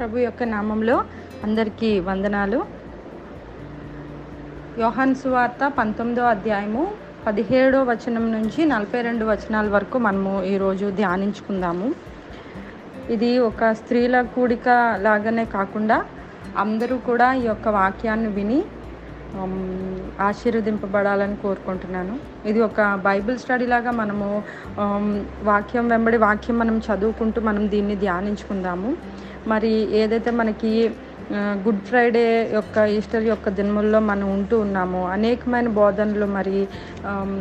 ప్రభు యొక్క నామంలో అందరికీ వందనాలు యోహాన్ సువార్త పంతొమ్మిదో అధ్యాయము పదిహేడో వచనం నుంచి నలభై రెండు వచనాల వరకు మనము ఈరోజు ధ్యానించుకుందాము ఇది ఒక స్త్రీల కూడిక లాగానే కాకుండా అందరూ కూడా ఈ యొక్క వాక్యాన్ని విని ఉమ్, ఆశీర్వదింపబడాలని కోరుకుంటున్నాను ఇది ఒక బైబిల్ స్టడీ లాగా మనము ఉమ్, వాక్యం వెంబడి వాక్యం మనం చదువుకుంటూ మనం దీన్ని ధ్యానించుకుందాము మరి ఏదైతే మనకి ఆ, గుడ్ ఫ్రైడే యొక్క ఈస్టర్ యొక్క దినముల్లో మనం ఉంటూ ఉన్నాము అనేకమైన బోధనలు మరి ఆమ్,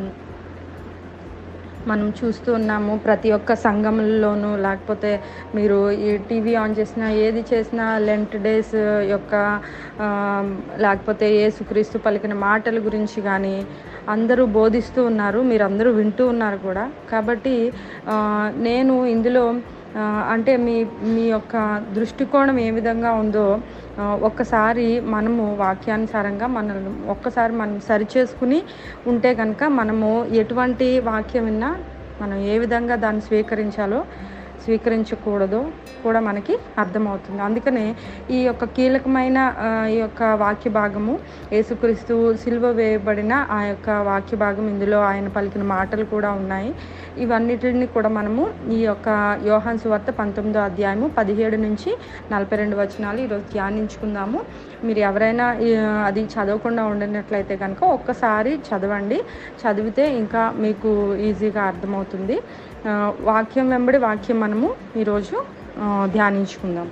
మనం చూస్తూ ఉన్నాము ప్రతి ఒక్క సంఘంలోనూ లేకపోతే మీరు ఈ టీవీ ఆన్ చేసినా ఏది చేసినా లెంట్ డేస్ యొక్క ఆ, లేకపోతే యేసుక్రీస్తు పలికిన మాటల గురించి కానీ అందరూ బోధిస్తూ ఉన్నారు మీరు అందరూ వింటూ ఉన్నారు కూడా కాబట్టి ఆ, నేను ఇందులో ఆ, అంటే మీ మీ యొక్క దృష్టికోణం ఏ విధంగా ఉందో ఆ, ఒక్కసారి మనము వాక్యానుసారంగా మనల్ని ఒక్కసారి మనం సరిచేసుకుని ఉంటే కనుక మనము ఎటువంటి వాక్యం విన్నా మనం ఏ విధంగా దాన్ని స్వీకరించాలో స్వీకరించకూడదో కూడా మనకి అర్థమవుతుంది అందుకనే ఈ యొక్క కీలకమైన ఆ, ఈ యొక్క వాక్య భాగము యేసుక్రీస్తు సిలువ వేయబడిన ఆ యొక్క వాక్య భాగం ఇందులో ఆయన పలికిన మాటలు కూడా ఉన్నాయి ఇవన్నిటిని కూడా మనము ఈ యొక్క యోహాన్ సువార్త పంతొమ్మిదో అధ్యాయము పదిహేడు నుంచి నలభై రెండు వచనాలు ఈరోజు ధ్యానించుకుందాము మీరు ఎవరైనా ఈ, అది చదవకుండా ఉండినట్లయితే కనుక ఒక్కసారి చదవండి చదివితే ఇంకా మీకు ఈజీగా అర్థమవుతుంది ఆ, వాక్యం వెంబడి వాక్యం మనము ఈరోజు ఆ, ధ్యానించుకుందాం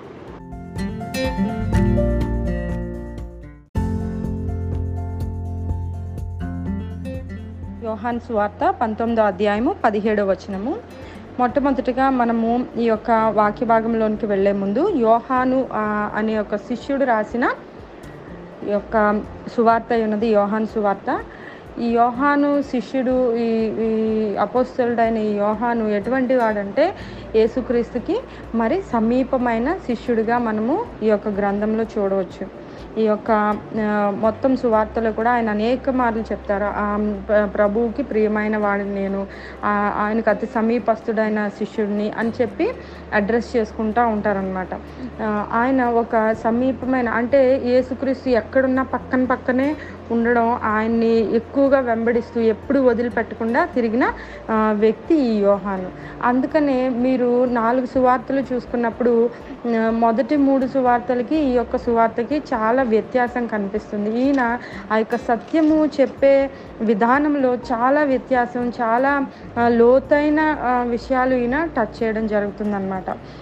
యోహాన్ సువార్త పంతొమ్మిదో అధ్యాయము పదిహేడో వచనము మొట్టమొదటిగా మనము ఈ యొక్క వాక్య భాగంలోనికి వెళ్ళే ముందు యోహాను ఆ, అనే ఒక శిష్యుడు రాసిన ఈ యొక్క సువార్త అయి ఉన్నది యోహాను సువార్త ఈ యోహాను శిష్యుడు ఈ ఈ అపోస్తలుడైన ఈ యోహాను ఎటువంటి వాడంటే యేసుక్రీస్తుకి మరి సమీపమైన శిష్యుడిగా మనము ఈ యొక్క గ్రంథంలో చూడవచ్చు ఈ యొక్క ఆ, మొత్తం సువార్తలో కూడా ఆయన అనేక మార్లు చెప్తారు ఆ ప్ర- ప్రభువుకి ప్రియమైన వాడిని నేను ఆ, ఆయనకు అతి సమీపస్తుడైన శిష్యుడిని అని చెప్పి అడ్రస్ చేసుకుంటూ ఉంటారనమాట ఆయన ఒక సమీపమైన అంటే యేసుక్రీస్తు ఎక్కడున్నా పక్కన పక్కనే ఉండడం ఆయన్ని ఎక్కువగా వెంబడిస్తూ ఎప్పుడు వదిలిపెట్టకుండా తిరిగిన ఆ, వ్యక్తి ఈ యోహాను అందుకనే మీరు నాలుగు సువార్తలు చూసుకున్నప్పుడు ఆ, మొదటి మూడు సువార్తలకి ఈ యొక్క సువార్తకి చాలా వ్యత్యాసం కనిపిస్తుంది ఈయన ఆ యొక్క సత్యము చెప్పే విధానంలో చాలా వ్యత్యాసం చాలా ఆ, లోతైన ఆ, విషయాలు ఈయన టచ్ చేయడం జరుగుతుందన్నమాట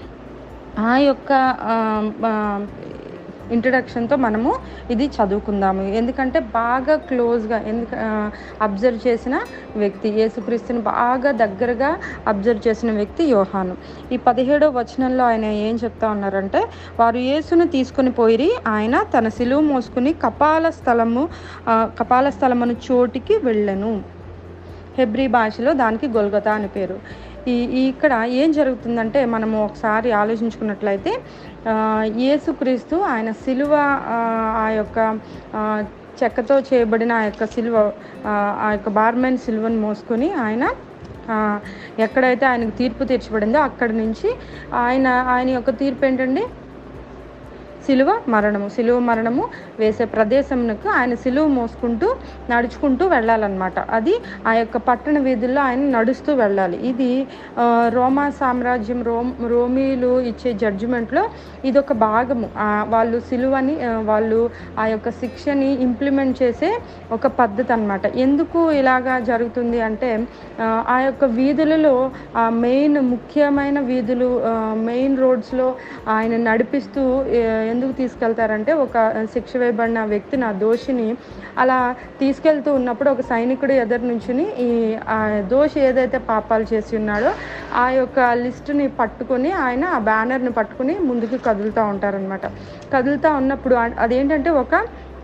ఆ యొక్క ఇంట్రడక్షన్తో మనము ఇది చదువుకుందాము ఎందుకంటే బాగా క్లోజ్గా ఎందుకు అబ్జర్వ్ చేసిన వ్యక్తి యేసుక్రీస్తుని బాగా దగ్గరగా అబ్జర్వ్ చేసిన వ్యక్తి యోహాను ఈ పదిహేడో వచనంలో ఆయన ఏం చెప్తా ఉన్నారంటే వారు యేసును తీసుకుని పోయి ఆయన తన సిలువ మోసుకుని కపాల స్థలము ఆ, కపాల స్థలమును చోటికి వెళ్ళెను హెబ్రీ భాషలో దానికి గొల్గతా అని పేరు ఈ ఈ ఇక్కడ ఏం జరుగుతుందంటే మనము ఒకసారి ఆలోచించుకున్నట్లయితే ఆ, యేసుక్రీస్తు ఆయన సిలువ ఆ, ఆ యొక్క ఆ, చెక్కతో చేయబడిన ఆ యొక్క సిలువ ఆ, ఆ యొక్క బార్మెన్ సిలువను మోసుకొని ఆయన ఆ, ఎక్కడైతే ఆయనకు తీర్పు తీర్చబడిందో అక్కడి నుంచి ఆయన ఆయన యొక్క తీర్పు ఏంటండి సిలువ మరణము సిలువ మరణము వేసే ప్రదేశంకు ఆయన సిలువ మోసుకుంటూ నడుచుకుంటూ వెళ్ళాలన్నమాట అది ఆ యొక్క పట్టణ వీధుల్లో ఆయన నడుస్తూ వెళ్ళాలి ఇది ఆ, రోమా సామ్రాజ్యం రోమ్ రోమీలు ఇచ్చే జడ్జిమెంట్లో ఇది ఒక భాగము ఆ, వాళ్ళు సిలువని ఆ, వాళ్ళు ఆ యొక్క శిక్షని ఇంప్లిమెంట్ చేసే ఒక పద్ధతి అన్నమాట ఎందుకు ఇలాగా జరుగుతుంది అంటే ఆ, ఆ యొక్క వీధులలో ఆ మెయిన్ ముఖ్యమైన వీధులు మెయిన్ రోడ్స్లో ఆయన నడిపిస్తూ ఏ, ఎందుకు తీసుకెళ్తారంటే ఒక శిక్ష వేయబడిన వ్యక్తిని ఆ దోషిని అలా తీసుకెళ్తూ ఉన్నప్పుడు ఒక సైనికుడు ఎదురు నుంచుని ఈ ఆ దోషి ఏదైతే పాపాలు చేసి ఉన్నాడో ఆ యొక్క లిస్టుని పట్టుకొని ఆయన ఆ బ్యానర్ని పట్టుకుని ముందుకు కదులుతూ ఉంటారనమాట కదులుతూ ఉన్నప్పుడు ఆ- అదేంటంటే ఒక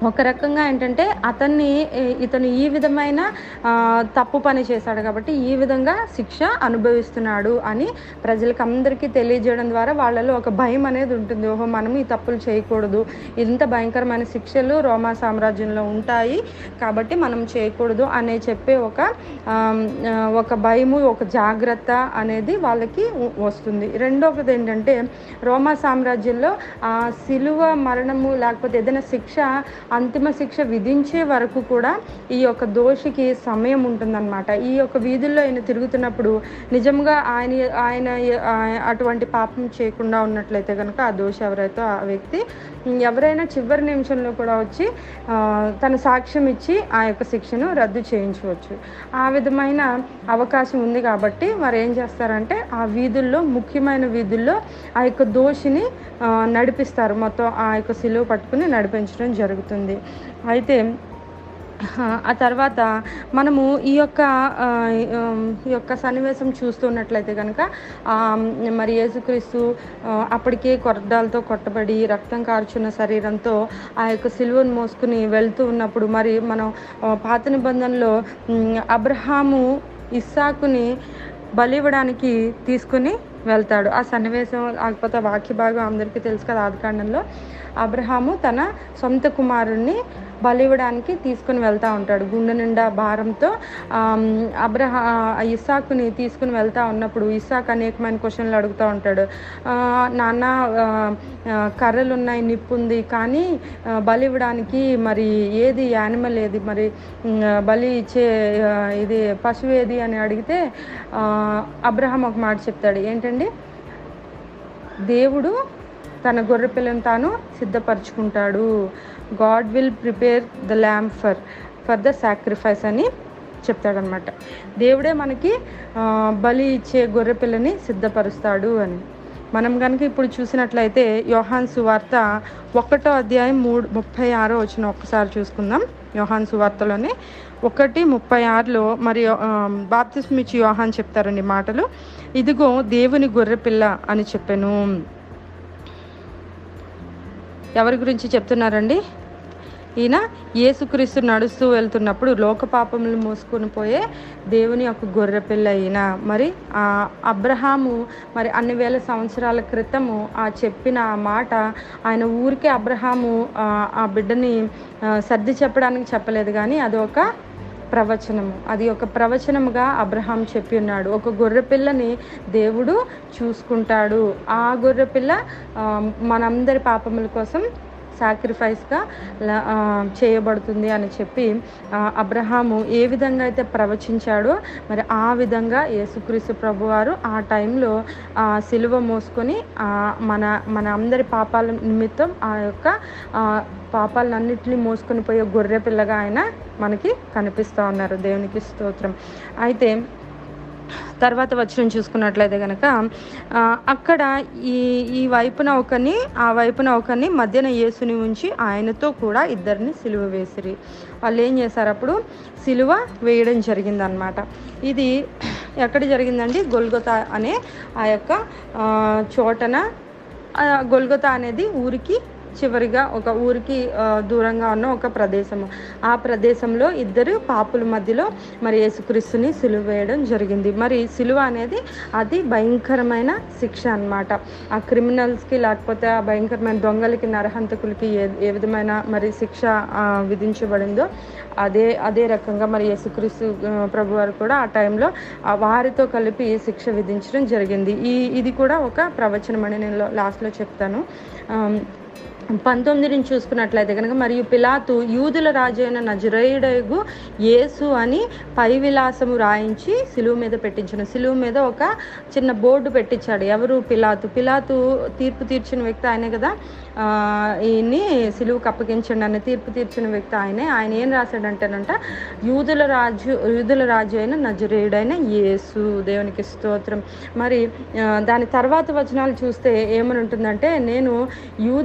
ఒక రకంగా ఏంటంటే అతన్ని ఏ- ఇతను ఈ విధమైన ఆ, తప్పు పని చేశాడు కాబట్టి ఈ విధంగా శిక్ష అనుభవిస్తున్నాడు అని ప్రజలకు అందరికీ తెలియజేయడం ద్వారా వాళ్ళలో ఒక భయం అనేది ఉంటుంది ఓహో మనం ఈ తప్పులు చేయకూడదు ఇంత భయంకరమైన శిక్షలు రోమా సామ్రాజ్యంలో ఉంటాయి కాబట్టి మనం చేయకూడదు అనే చెప్పే ఒక ఆమ్, ఆ, ఒక భయము ఒక జాగ్రత్త అనేది వాళ్ళకి ఉ- వస్తుంది రెండవది ఏంటంటే రోమా సామ్రాజ్యంలో ఆ సిలువ మరణము లేకపోతే ఏదైనా శిక్ష అంతిమ శిక్ష విధించే వరకు కూడా ఈ యొక్క దోషికి సమయం ఉంటుందన్నమాట ఈ యొక్క వీధుల్లో ఆయన తిరుగుతున్నప్పుడు నిజంగా ఆయన ఆయన ఆ- అటువంటి పాపం చేయకుండా ఉన్నట్లయితే కనుక ఆ దోషి ఎవరైతే ఆ వ్యక్తి ఎవరైనా చివరి నిమిషంలో కూడా వచ్చి ఆ, తన సాక్ష్యం ఇచ్చి ఆ యొక్క శిక్షను రద్దు చేయించవచ్చు ఆ విధమైన అవకాశం ఉంది కాబట్టి వారు ఏం చేస్తారంటే ఆ వీధుల్లో ముఖ్యమైన వీధుల్లో ఆ యొక్క దోషిని ఆ, నడిపిస్తారు మొత్తం ఆ యొక్క సిలువ పట్టుకుని నడిపించడం జరుగుతుంది అయితే ఆ తర్వాత మనము ఈ యొక్క ఆ, ఉమ్, ఈ యొక్క సన్నివేశం చూస్తున్నట్లయితే కనుక ఆ, మరి యేసుక్రీస్తు ఆ, అప్పటికే కొరడాలతో కొట్టబడి రక్తం కార్చున్న శరీరంతో ఆ యొక్క సిలువను మోసుకుని వెళ్తూ ఉన్నప్పుడు మరి మనం ఆ, పాత నిబంధనలో ఉమ్, అబ్రహాము ఇస్సాకుని బలివ్వడానికి తీసుకుని వెళ్తాడు ఆ సన్నివేశం లేకపోతే ఆ వాక్య భాగం అందరికీ తెలుసు కదా ఆదికాండంలో అబ్రహాము తన సొంత కుమారుణ్ణి బలివ్వడానికి తీసుకుని వెళ్తూ ఉంటాడు గుండె నిండా భారంతో ఆమ్, అబ్రహా ఆ ఇస్సాకుని తీసుకుని వెళ్తా ఉన్నప్పుడు ఇస్సాక్ అనేకమైన క్వశ్చన్లు అడుగుతూ ఉంటాడు ఆ, నాన్న ఆ, ఆ, కర్రలు ఉన్నాయి నిప్పు ఉంది కానీ ఆ, బలి ఇవ్వడానికి మరి ఏది యానిమల్ ఏది మరి ఉమ్, బలి ఇచ్చే ఆ, ఇది పశువు ఏది అని అడిగితే ఆ, అబ్రహాం ఒక మాట చెప్తాడు ఏంటండి దేవుడు తన గొర్రె పిల్లను తాను సిద్ధపరచుకుంటాడు God will prepare the lamp for for the sacrifice అని చెప్తాడనమాట దేవుడే మనకి ఆ, బలి ఇచ్చే గొర్రె పిల్లని సిద్ధపరుస్తాడు అని మనం కనుక ఇప్పుడు చూసినట్లయితే యోహాన్ సువార్త ఒకటో అధ్యాయం మూడు ముప్పై ఆరో వచ్చిన ఒక్కసారి చూసుకుందాం యోహాన్ సువార్తలోనే ఒకటి ముప్పై ఆరులో మరి బాప్తిస్మిచ్చి యోహాన్ చెప్తారండి మాటలు ఇదిగో దేవుని గొర్రెపిల్ల అని చెప్పాను ఎవరి గురించి చెప్తున్నారండి ఈయన యేసుక్రీస్తు నడుస్తూ వెళ్తున్నప్పుడు లోక పాపములు మోసుకొని పోయే దేవుని యొక్క గొర్రెపిల్ల ఈయన మరి ఆ అబ్రహాము మరి అన్ని వేల సంవత్సరాల క్రితము ఆ చెప్పిన ఆ మాట ఆయన ఊరికే అబ్రహాము ఆ, ఆ బిడ్డని ఆ, సర్ది చెప్పడానికి చెప్పలేదు కానీ అది ఒక ప్రవచనము అది ఒక ప్రవచనముగా అబ్రహాం చెప్పి ఉన్నాడు ఒక గొర్రెపిల్లని దేవుడు చూసుకుంటాడు ఆ గొర్రెపిల్ల ఆ, మనందరి పాపముల కోసం సాక్రిఫైస్గా చేయబడుతుంది అని చెప్పి ఆ, అబ్రహాము ఏ విధంగా అయితే ప్రవచించాడో మరి ఆ విధంగా యేసుక్రీస్తు ప్రభువారు ఆ టైంలో ఆ సిలువ మోసుకొని ఆ, మన మన అందరి పాపాల నిమిత్తం ఆ యొక్క ఆ, పాపాలన్నింటినీ మోసుకొని పోయే గొర్రె పిల్లగా ఆయన మనకి కనిపిస్తూ ఉన్నారు దేవునికి స్తోత్రం అయితే తర్వాత వచ్చిన చూసుకున్నట్లయితే కనుక ఆ, అక్కడ ఈ ఈ వైపున ఒకరిని ఆ వైపున ఒకరిని మధ్యన యేసుని ఉంచి ఆయనతో కూడా ఇద్దరిని సిలువ వేసిరి వాళ్ళు ఏం చేశారు అప్పుడు సిలువ వేయడం జరిగిందనమాట ఇది ఎక్కడ జరిగిందండి గొల్గొతా అనే ఆ యొక్క ఆ, చోటన ఆ గొల్గొతా అనేది ఊరికి చివరిగా ఒక ఊరికి ఆ, దూరంగా ఉన్న ఒక ప్రదేశము ఆ ప్రదేశంలో ఇద్దరు పాపుల మధ్యలో మరి యేసుక్రీస్తుని సిలువ వేయడం జరిగింది మరి సిలువ అనేది అది భయంకరమైన శిక్ష అన్నమాట ఆ క్రిమినల్స్కి లేకపోతే ఆ భయంకరమైన దొంగలకి నరహంతకులకి ఏ ఏ విధమైన మరి శిక్ష ఆ, విధించబడిందో అదే అదే రకంగా మరి యేసుక్రీస్తు ఆ, ప్రభు వారు కూడా ఆ టైంలో ఆ వారితో కలిపి శిక్ష విధించడం జరిగింది ఈ ఇది కూడా ఒక ప్రవచనం అని నేను లాస్ట్లో చెప్తాను ఆమ్, పంతొమ్మిదిని చూసుకున్నట్లయితే కనుక మరియు పిలాతు యూదుల రాజు అయిన నజరేయుడగు యేసు అని పై విలాసము రాయించి సిలువు మీద పెట్టించిన సిలువు మీద ఒక చిన్న బోర్డు పెట్టించాడు ఎవరు పిలాతు పిలాతు తీర్పు తీర్చిన వ్యక్తి ఆయనే కదా ఆ, ఈయన్ని సిలువుకు అప్పగించండి అనే తీర్పు తీర్చిన వ్యక్తి ఆయనే ఆయన ఏం రాశాడంటేనంట యూదుల రాజు యూదుల రాజు అయిన నజరేయుడైన యేసు దేవునికి స్తోత్రం మరి ఆ, దాని తర్వాత వచనాలు చూస్తే ఏమని ఉంటుందంటే నేను యూదుల రాజు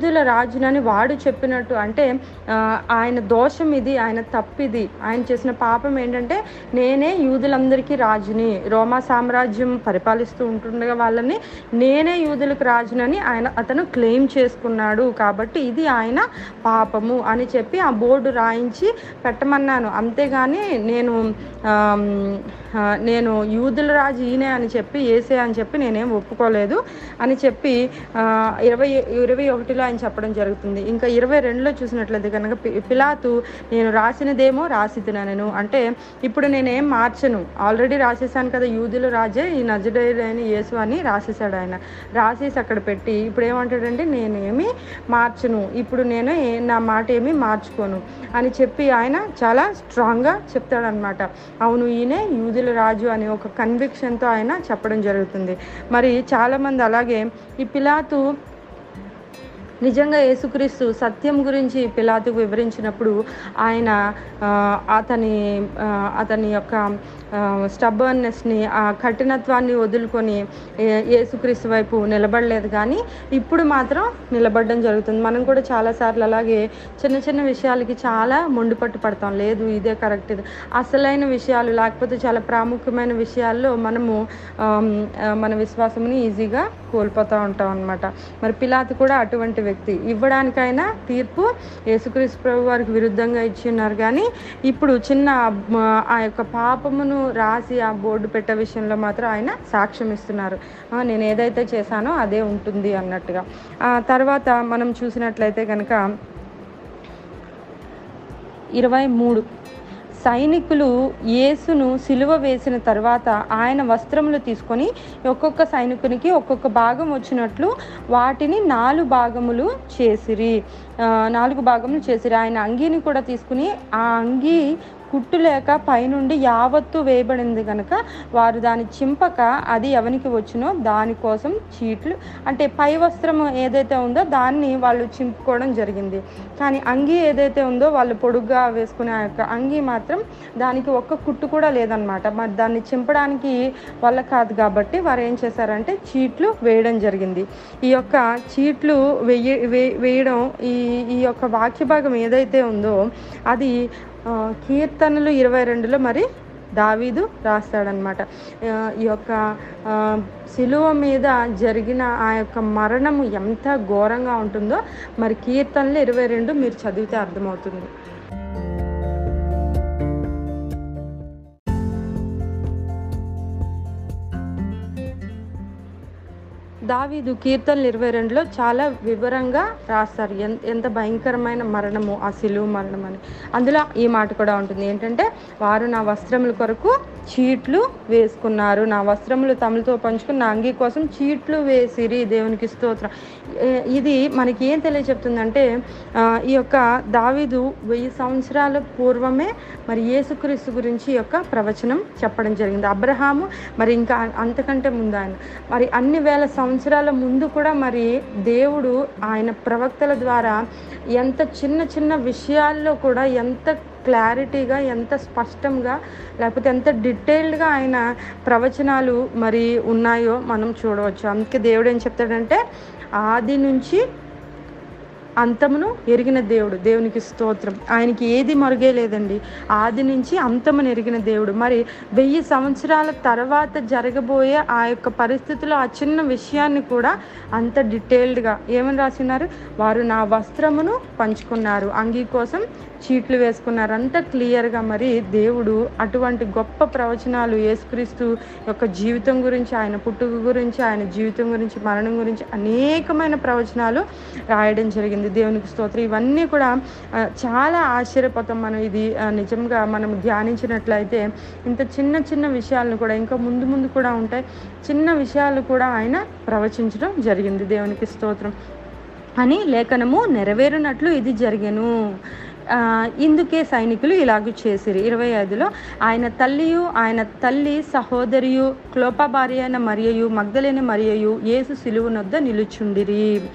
రాజునని వాడు చెప్పినట్టు అంటే ఆ, ఆయన దోషం ఇది ఆయన తప్పిది ఆయన చేసిన పాపం ఏంటంటే నేనే యూదులందరికీ రాజుని రోమా సామ్రాజ్యం పరిపాలిస్తూ ఉంటుండగా వాళ్ళని నేనే యూదులకు రాజునని ఆయన అతను క్లెయిమ్ చేసుకున్నాడు కాబట్టి ఇది ఆయన పాపము అని చెప్పి ఆ బోర్డు రాయించి పెట్టమన్నాను అంతేగాని నేను ఆమ్, ఆ, నేను యూదుల రాజు ఈయనే అని చెప్పి ఏసే అని చెప్పి నేనేం ఒప్పుకోలేదు అని చెప్పి ఆ, ఇరవై ఇరవై ఒకటిలో ఆయన చెప్పడం జరుగుతుంది ఇంకా ఇరవై రెండులో చూసినట్లయితే కనుక పి- పిలాతు నేను రాసినదేమో రాసితున్నాను అంటే ఇప్పుడు నేనేం మార్చను ఆల్రెడీ రాసేసాను కదా యూదుల రాజే ఈ నజడైన యేసు అని రాసేసాడు ఆయన రాసేసి అక్కడ పెట్టి ఇప్పుడు ఏమంటాడంటే నేనేమి మార్చను ఇప్పుడు నేను ఏ- నా మాట ఏమీ మార్చుకోను అని చెప్పి ఆయన చాలా స్ట్రాంగ్గా చెప్తాడనమాట అవును ఈయనే యూదుల రాజు అనే ఒక కన్విక్షన్తో ఆయన చెప్పడం జరుగుతుంది మరి చాలామంది అలాగే ఈ పిలాతు నిజంగా యేసుక్రీస్తు సత్యం గురించి పిలాతుకు వివరించినప్పుడు ఆయన ఆ, అతని ఆ, అతని యొక్క స్టబర్నెస్ని ఆ కఠినత్వాన్ని వదులుకొని ఏ- యేసుక్రీస్తు వైపు నిలబడలేదు కానీ ఇప్పుడు మాత్రం నిలబడడం జరుగుతుంది మనం కూడా చాలాసార్లు అలాగే చిన్న చిన్న విషయాలకి చాలా మొండిపట్టు పడతాం లేదు ఇదే కరెక్ట్ ఇది అసలైన విషయాలు లేకపోతే చాలా ప్రాముఖ్యమైన విషయాల్లో మనము ఆమ్, ఆ, మన విశ్వాసముని ఈజీగా కోల్పోతూ ఉంటాం అనమాట మరి పిలాతు కూడా అటువంటి వ్యక్తి ఇవ్వడానికైనా తీర్పు యేసుక్రీస్తు ప్రభు వారికి విరుద్ధంగా ఇచ్చి ఉన్నారు కానీ ఇప్పుడు చిన్న మ, ఆ యొక్క పాపమును రాసి ఆ బోర్డు పెట్టే విషయంలో మాత్రం ఆయన సాక్ష్యం ఇస్తున్నారు ఆ, నేను ఏదైతే చేశానో అదే ఉంటుంది అన్నట్టుగా ఆ తర్వాత మనం చూసినట్లయితే కనుక ఇరవై మూడు సైనికులు యేసును సిలువ వేసిన తర్వాత ఆయన వస్త్రములు తీసుకొని ఒక్కొక్క సైనికునికి ఒక్కొక్క భాగం వచ్చినట్లు వాటిని నాలుగు భాగములు చేసిరి ఆ, నాలుగు భాగములు చేసిరి ఆయన అంగీని కూడా తీసుకుని ఆ అంగీ కుట్టు లేక పైనుండి యావత్తు వేయబడింది కనుక వారు దాన్ని చింపక అది ఎవనికి వచ్చునో దానికోసం చీట్లు అంటే పై వస్త్రం ఏదైతే ఉందో దాన్ని వాళ్ళు చింపుకోవడం జరిగింది కానీ అంగీ ఏదైతే ఉందో వాళ్ళు పొడుగ్గా వేసుకునే ఆ యొక్క అంగీ మాత్రం దానికి ఒక్క కుట్టు కూడా లేదనమాట మరి దాన్ని చింపడానికి వల్ల కాదు కాబట్టి వారు ఏం చేశారంటే చీట్లు వేయడం జరిగింది ఈ యొక్క చీట్లు వేయ వే- వేయడం ఈ ఈ యొక్క వాక్య భాగం ఏదైతే ఉందో అది ఆ, కీర్తనలు ఇరవై రెండులో మరి దావీదు రాస్తాడనమాట ఆ, ఈ యొక్క ఆ, శిలువ మీద జరిగిన ఆ యొక్క మరణము ఎంత ఘోరంగా ఉంటుందో మరి కీర్తనలు ఇరవై రెండు మీరు చదివితే అర్థమవుతుంది దావీదు కీర్తనలు ఇరవై రెండులో చాలా వివరంగా రాస్తారు ఎంత ఎంత భయంకరమైన మరణము ఆ సిలువ మరణం అని అందులో ఈ మాట కూడా ఉంటుంది ఏంటంటే వారు నా వస్త్రముల కొరకు చీట్లు వేసుకున్నారు నా వస్త్రములు తమలతో పంచుకుని నా అంగీ కోసం చీట్లు వేసిరి దేవునికి స్తోత్రం ఏ- ఇది మనకి ఏం తెలియచెప్తుందంటే ఆ, ఈ యొక్క దావీదు వెయ్యి సంవత్సరాల పూర్వమే మరి యేసుక్రీస్తు గురించి ఈ యొక్క ప్రవచనం చెప్పడం జరిగింది అబ్రహాము మరి ఇంకా అంతకంటే ముందు ఆయన మరి అన్ని వేల సంవత్సరాల ముందు కూడా మరి దేవుడు ఆయన ప్రవక్తల ద్వారా ఎంత చిన్న చిన్న విషయాల్లో కూడా ఎంత క్లారిటీగా ఎంత స్పష్టంగా లేకపోతే ఎంత డీటెయిల్డ్గా ఆయన ప్రవచనాలు మరి ఉన్నాయో మనం చూడవచ్చు అందుకే దేవుడు ఏం చెప్తాడంటే ఆది నుంచి అంతమును ఎరిగిన దేవుడు దేవునికి స్తోత్రం ఆయనకి ఏది మరుగే లేదండి ఆది నుంచి అంతమును ఎరిగిన దేవుడు మరి వెయ్యి సంవత్సరాల తర్వాత జరగబోయే ఆ యొక్క పరిస్థితిలో ఆ చిన్న విషయాన్ని కూడా అంత డీటెయిల్డ్గా ఏమని రాసినారు వారు నా వస్త్రమును పంచుకున్నారు అంగీ కోసం చీట్లు వేసుకున్నారు అంత క్లియర్గా మరి దేవుడు అటువంటి గొప్ప ప్రవచనాలు యేసుక్రీస్తు యొక్క జీవితం గురించి ఆయన పుట్టుక గురించి ఆయన జీవితం గురించి మరణం గురించి అనేకమైన ప్రవచనాలు రాయడం జరిగింది దేవునికి స్తోత్రం ఇవన్నీ కూడా ఆ, చాలా ఆశ్చర్యపోతాం మనం ఇది ఆ, నిజంగా మనం ధ్యానించినట్లయితే ఇంత చిన్న చిన్న విషయాలను కూడా ఇంకా ముందు ముందు కూడా ఉంటాయి చిన్న విషయాలు కూడా ఆయన ప్రవచించడం జరిగింది దేవునికి స్తోత్రం అని లేఖనము నెరవేరినట్లు ఇది జరిగెను ఆ, ఇందుకే సైనికులు ఇలాగ చేసిరి ఇరవై ఐదులో ఆయన తల్లియు ఆయన తల్లి సహోదరియు క్లోప భార్య అయిన మరియయు మగ్ధలేని మరియయు యేసు సిలువనొద్ద నిలుచుండిరి